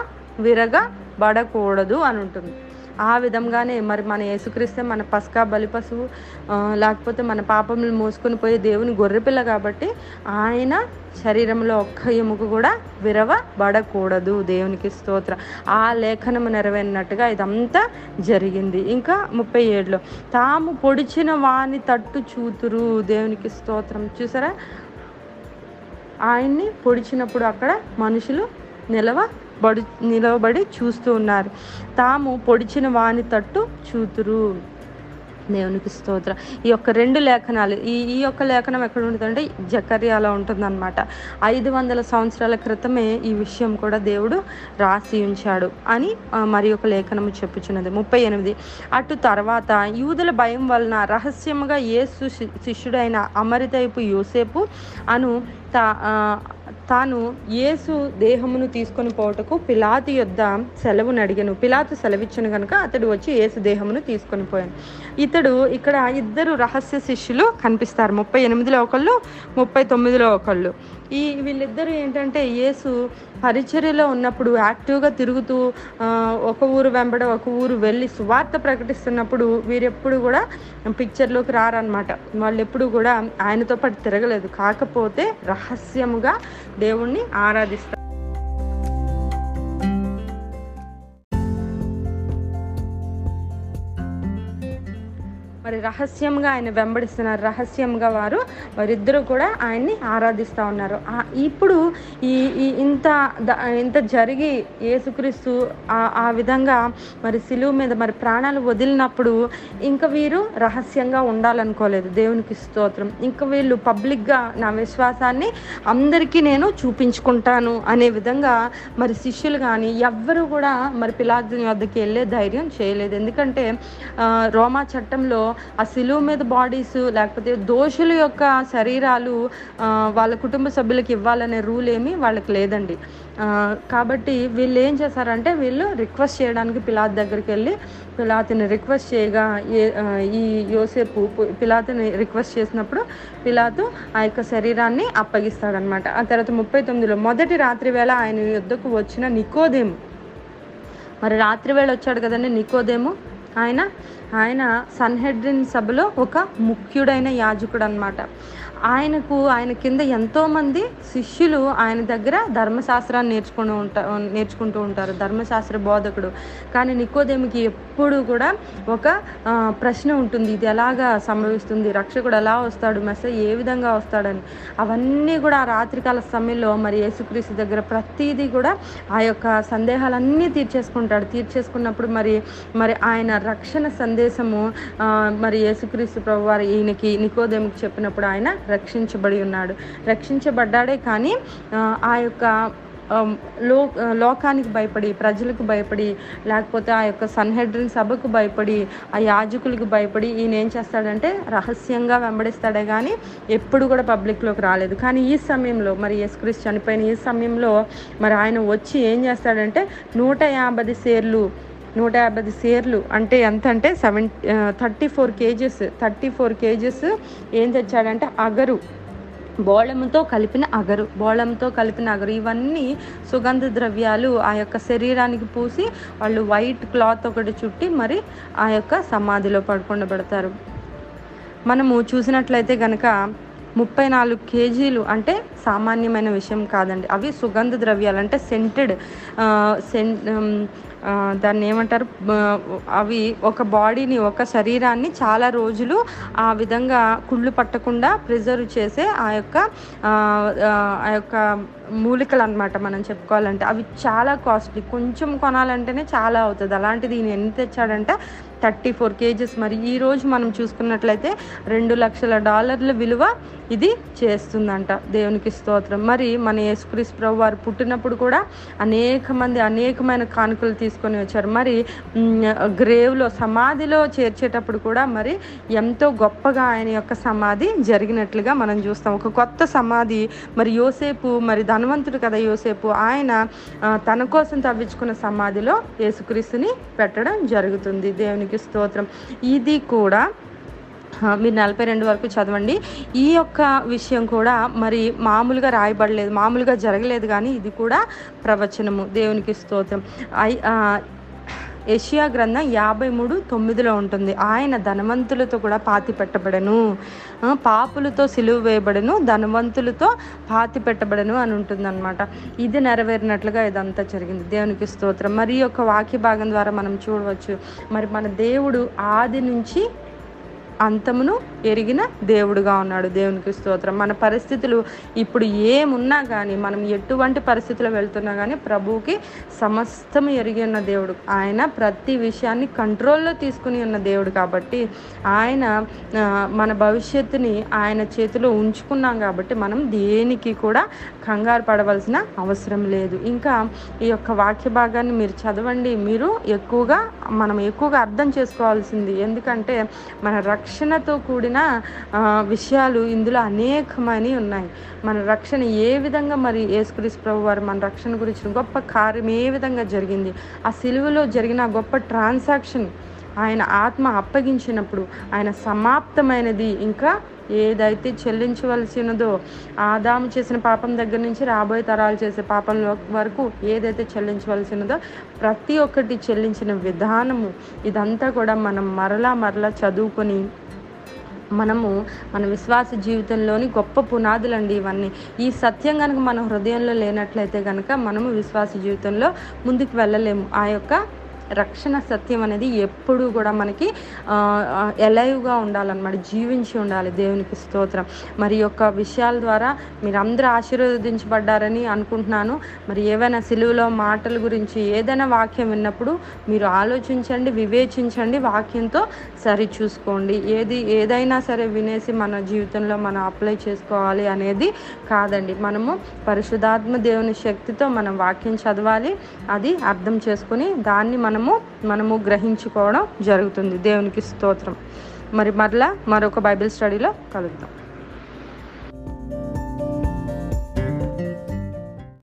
విరగబడకూడదు అని ఉంటుంది ఆ విధంగానే మరి మన యేసుక్రీస్తే మన పస్కా బలి పశువు ఆ, లేకపోతే మన పాపములు మోసుకొని పోయే దేవుని గొర్రెపిల్ల కాబట్టి ఆయన శరీరంలో ఒక్క ఎముక కూడా విరవబడకూడదు దేవునికి స్తోత్ర ఆ లేఖనము నెరవేరినట్టుగా ఇదంతా జరిగింది ఇంకా ముప్పై ఏడులో తాము పొడిచిన వాని తట్టు చూతురు దేవునికి స్తోత్రం చూసారా ఆయన్ని పొడిచినప్పుడు అక్కడ మనుషులు నిలవ బడి నిలవబడి చూస్తూ ఉన్నారు తాము పొడిచిన వాని తట్టు చూతురు దేవునికి స్తోత్ర ఈ యొక్క రెండు లేఖనాలు ఈ ఈ యొక్క లేఖనం ఎక్కడ ఉంటుందంటే జకర్యాలో ఉంటుందన్నమాట ఐదు వందల సంవత్సరాల క్రితమే ఈ విషయం కూడా దేవుడు రాసి ఉంచాడు అని ఆ, మరి ఒక లేఖనము చెప్పుచున్నది ముప్పై ఎనిమిది అటు తర్వాత యూదుల భయం వలన రహస్యముగా యేసు శి- శిష్యుడైన అమరితైపు యోసేపు అను తా ఆ, తాను యేసు దేహమును తీసుకొని పోవటకు పిలాతు యొద్ద సెలవును అడిగాను పిలాతు సెలవిచ్చను కనుక అతడు వచ్చి యేసు దేహమును తీసుకొని పోయాను ఇతడు ఇక్కడ ఇద్దరు రహస్య శిష్యులు కనిపిస్తారు ముప్పై ఎనిమిదిలో ఒకళ్ళు ముప్పై తొమ్మిదిలో ఒకళ్ళు ఈ వీళ్ళిద్దరూ ఏంటంటే యేసు పరిచర్యలో ఉన్నప్పుడు యాక్టివ్గా తిరుగుతూ ఆ, ఒక ఊరు వెంబడ ఒక ఊరు వెళ్ళి సువార్త ప్రకటిస్తున్నప్పుడు వీరెప్పుడు కూడా పిక్చర్లోకి రారనమాట వాళ్ళు ఎప్పుడు కూడా ఆయనతో పాటు తిరగలేదు కాకపోతే రహస్యముగా దేవుణ్ణి ఆరాధిస్తారు మరి రహస్యంగా ఆయన వెంబడిస్తున్నారు రహస్యంగా వారు వారిద్దరూ కూడా ఆయన్ని ఆరాధిస్తూ ఉన్నారు ఆ- ఇప్పుడు ఈ ఈ ఇంత ద- ఇంత జరిగి యేసుక్రీస్తు ఆ- ఆ విధంగా మరి సిలువు మీద మరి ప్రాణాలు వదిలినప్పుడు ఇంకా వీరు రహస్యంగా ఉండాలనుకోలేదు దేవునికి స్తోత్రం ఇంకా వీళ్ళు పబ్లిక్గా నా విశ్వాసాన్ని అందరికీ నేను చూపించుకుంటాను అనే విధంగా మరి శిష్యులు కానీ ఎవ్వరు కూడా మరి పిలాతుని వద్దకి వెళ్ళే ధైర్యం చేయలేదు ఎందుకంటే ఆ, రోమా చట్టంలో ఆ సిలువు మీద బాడీస్ లేకపోతే దోషుల యొక్క శరీరాలు ఆ, వాళ్ళ కుటుంబ సభ్యులకు ఇవ్వాలనే రూల్ ఏమీ వాళ్ళకి లేదండి ఆ, కాబట్టి వీళ్ళు ఏం చేశారంటే వీళ్ళు రిక్వెస్ట్ చేయడానికి పిలాత్ దగ్గరికి వెళ్ళి పిలాతుని రిక్వెస్ట్ చేయగా ఏ ఆ, ఈ యోసేపు పు- పిలాతుని రిక్వెస్ట్ చేసినప్పుడు పిలాతు ఆ యొక్క శరీరాన్ని అప్పగిస్తాడనమాట ఆ తర్వాత ముప్పై తొమ్మిదిలో మొదటి రాత్రి వేళ ఆయన యుద్ధకు వచ్చిన నికోదేము మరి రాత్రి వేళ వచ్చాడు కదండి నికోదేము ఆయన ఆయన సన్హెడ్రిన్ సభలో ఒక ముఖ్యుడైన యాజకుడు అనమాట ఆయనకు ఆయన కింద ఎంతోమంది శిష్యులు ఆయన దగ్గర ధర్మశాస్త్రాన్ని నేర్చుకుని ఉంటా నేర్చుకుంటూ ఉంటారు ధర్మశాస్త్ర బోధకుడు కానీ నికోదేమికి ఎప్పుడు కూడా ఒక ఆ, ప్రశ్న ఉంటుంది ఇది ఎలాగా సంభవిస్తుంది రక్షకుడు ఎలా వస్తాడు మెస్స ఏ విధంగా వస్తాడని అవన్నీ కూడా ఆ రాత్రికాల సమయంలో మరి యేసుక్రీస్తు దగ్గర ప్రతిదీ కూడా ఆ యొక్క సందేహాలన్నీ తీర్చేసుకుంటాడు తీర్చేసుకున్నప్పుడు మరి మరి ఆయన రక్షణ సందేశము ఆ, మరి యేసుక్రీస్తు ప్రభు వారు ఈయనకి నికోదేమికి చెప్పినప్పుడు ఆయన రక్షించబడి ఉన్నాడు రక్షించబడ్డాడే కానీ ఆ, ఆ యొక్క ఆ, లో ఆ, లోకానికి భయపడి ప్రజలకు భయపడి లేకపోతే ఆ యొక్క సన్హెడ్రిన్ సభకు భయపడి ఆ యాజకులకు భయపడి ఈయన ఏం చేస్తాడంటే రహస్యంగా వెంబడిస్తాడే కానీ ఎప్పుడు కూడా పబ్లిక్లోకి రాలేదు కానీ ఈ సమయంలో మరి యేసుక్రీస్తు చనిపోయిన ఈ సమయంలో మరి ఆయన వచ్చి ఏం చేస్తాడంటే నూట యాభై సేర్లు నూట యాభై సేర్లు అంటే ఎంత అంటే seven thirty four kgs thirty four kgs ఏం తెచ్చాడంటే అగరు బోళంతో కలిపిన అగరు బోళంతో కలిపిన అగరు ఇవన్నీ సుగంధ ద్రవ్యాలు ఆ యొక్క శరీరానికి పూసి వాళ్ళు వైట్ క్లాత్ ఒకటి చుట్టి మరి ఆ యొక్క సమాధిలో పడుకుండబెడతారు మనము చూసినట్లయితే కనుక ముప్పై నాలుగు కేజీలు అంటే సామాన్యమైన విషయం కాదండి అవి సుగంధ ద్రవ్యాలు అంటే సెంటెడ్ సెన్ ఆ, దాన్ని ఏమంటారు ఆ, అవి ఒక బాడీని ఒక శరీరాన్ని చాలా రోజులు ఆ విధంగా కుళ్ళు పట్టకుండా ప్రిజర్వ్ చేసే ఆ యొక్క ఆ, ఆ, ఆ యొక్క మూలికలు అనమాట మనం చెప్పుకోవాలంటే అవి చాలా కాస్ట్లీ కొంచెం కొనాలంటేనే చాలా అవుతుంది అలాంటిది ఈయన ఎన్ని తెచ్చాడంటే థర్టీ ఫోర్ కేజెస్ మరి ఈ రోజు మనం చూసుకున్నట్లయితే రెండు లక్షల డాలర్ల విలువ ఇది చేస్తుందంట దేవునికి స్తోత్రం మరి మన యేసుక్రీస్తు ప్రభు వారు పుట్టినప్పుడు కూడా అనేక మంది అనేకమైన కానుకలు తీసుకొని వచ్చారు మరి గ్రేవ్లో సమాధిలో చేర్చేటప్పుడు కూడా మరి ఎంతో గొప్పగా ఆయన యొక్క సమాధి జరిగినట్లుగా మనం చూస్తాం ఒక కొత్త సమాధి మరి యోసేపు మరి ధనవంతుడు కదా యోసేపు ఆయన ఆ, తన కోసం తవ్వించుకున్న సమాధిలో యేసుక్రీస్తుని పెట్టడం జరుగుతుంది దేవునికి స్తోత్రం ఇది కూడా ఆ, మీరు నలభై రెండు వరకు చదవండి ఈ యొక్క విషయం కూడా మరి మామూలుగా రాయబడలేదు మామూలుగా జరగలేదు కానీ ఇది కూడా ప్రవచనము దేవునికి స్తోత్రం ఐ ఆ, ఏషియా గ్రంథం యాభై మూడు తొమ్మిదిలో ఉంటుంది ఆయన ధనవంతులతో కూడా పాతి పెట్టబడను ఆ, పాపులతో సిలువ వేయబడను ధనవంతులతో పాతి పెట్టబడను అని ఉంటుందన్నమాట ఇది నెరవేరినట్లుగా ఇదంతా జరిగింది దేవునికి స్తోత్రం మరి ఈ యొక్క వాక్య భాగం ద్వారా మనం చూడవచ్చు మరి మన దేవుడు ఆది నుంచి అంతమును ఎరిగిన దేవుడుగా ఉన్నాడు దేవునికి స్తోత్రం మన పరిస్థితులు ఇప్పుడు ఏమున్నా కానీ మనం ఎటువంటి పరిస్థితుల్లో వెళ్తున్నా కానీ ప్రభువుకి సమస్తము ఎరిగి ఉన్న దేవుడు ఆయన ప్రతి విషయాన్ని కంట్రోల్లో తీసుకుని ఉన్న దేవుడు కాబట్టి ఆయన ఆ, మన భవిష్యత్తుని ఆయన చేతిలో ఉంచుకున్నాం కాబట్టి మనం దేనికి కూడా కంగారు పడవలసిన అవసరం లేదు ఇంకా ఈ యొక్క వాక్య భాగాన్ని మీరు చదవండి మీరు ఎక్కువగా మనం ఎక్కువగా అర్థం చేసుకోవాల్సింది ఎందుకంటే మన రక్షణతో కూడిన ఆ, విషయాలు ఇందులో అనేకమని ఉన్నాయి మన రక్షణ ఏ విధంగా మరి యేసుక్రీస్తు ప్రభు వారు మన రక్షణ గురించి గొప్ప కార్యం ఏ విధంగా జరిగింది ఆ సిలువలో జరిగిన ఆ గొప్ప ట్రాన్సాక్షన్ ఆయన ఆత్మ అప్పగించినప్పుడు ఆయన సమాప్తమైనది ఇంకా ఏదైతే చెల్లించవలసినదో ఆదాము చేసిన పాపం దగ్గర నుంచి రాబోయే తరాలు చేసే పాపం వరకు ఏదైతే చెల్లించవలసినదో ప్రతి ఒక్కటి చెల్లించిన విధానము ఇదంతా కూడా మనం మరలా మరలా చదువుకొని మనము మన విశ్వాస జీవితంలోని గొప్ప పునాదులండి ఇవన్నీ ఈ సత్యం కనుక మన హృదయంలో లేనట్లయితే కనుక మనము విశ్వాస జీవితంలో ముందుకు వెళ్ళలేము ఆ యొక్క రక్షణ సత్యం అనేది ఎప్పుడు కూడా మనకి ఎలైవ్గా ఉండాలన్నమాట జీవించి ఉండాలి దేవునికి స్తోత్రం మరి యొక్క విషయాల ద్వారా మీరు అందరూ ఆశీర్వదించబడ్డారని అనుకుంటున్నాను మరి ఏవైనా సిలువలో మాటల గురించి ఏదైనా వాక్యం విన్నప్పుడు మీరు ఆలోచించండి వివేచించండి వాక్యంతో సరి చూసుకోండి ఏది ఏదైనా సరే వినేసి మన జీవితంలో మనం అప్లై చేసుకోవాలి అనేది కాదండి మనము పరిశుధాత్మ దేవుని శక్తితో మనం వాక్యం చదవాలి అది అర్థం చేసుకొని దాన్ని మనము మనము గ్రహించుకోవడం జరుగుతుంది దేవునికి స్తోత్రం మరి మరలా మరొక బైబిల్ స్టడీలో కలుద్దాం